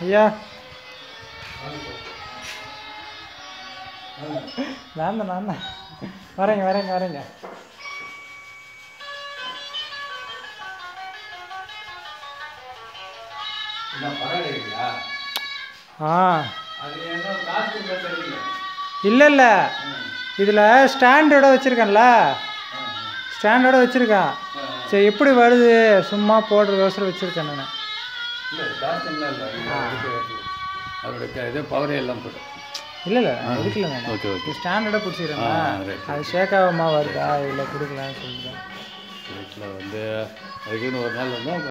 ஐயா நான் தான் நான் தான் வரேங்க வரேங்க வரேங்க என்ன படம் எடுக்கிறீங்களா ஆ அது என்ன காசு கொடுத்தா தெரியல இல்லை இல்லை இதில் ஸ்டாண்டோட வச்சுருக்கேன்ல ஸ்டாண்டோட வச்சுருக்கேன் சரி எப்படி வருது சும்மா போடுறதோசரம் வச்சுருக்கேன் நான் இல்லை காசுலாம் இல்லை இது வந்து அவரோட க- இது பவரே எல்லாம் போட்டு இல்லை இல்லை எடுக்கல நான் ஓகே ஓகே ஸ்டாண்டர்டாக பிடிச்சிக்கிறேன் ஆ, right. அது ஷேக்காகமா வருதா இல்லை கொடுக்கலான்னு சொல்லிட்டு வீட்டில் வந்து அதுக்குன்னு ஒரு நாள் வந்து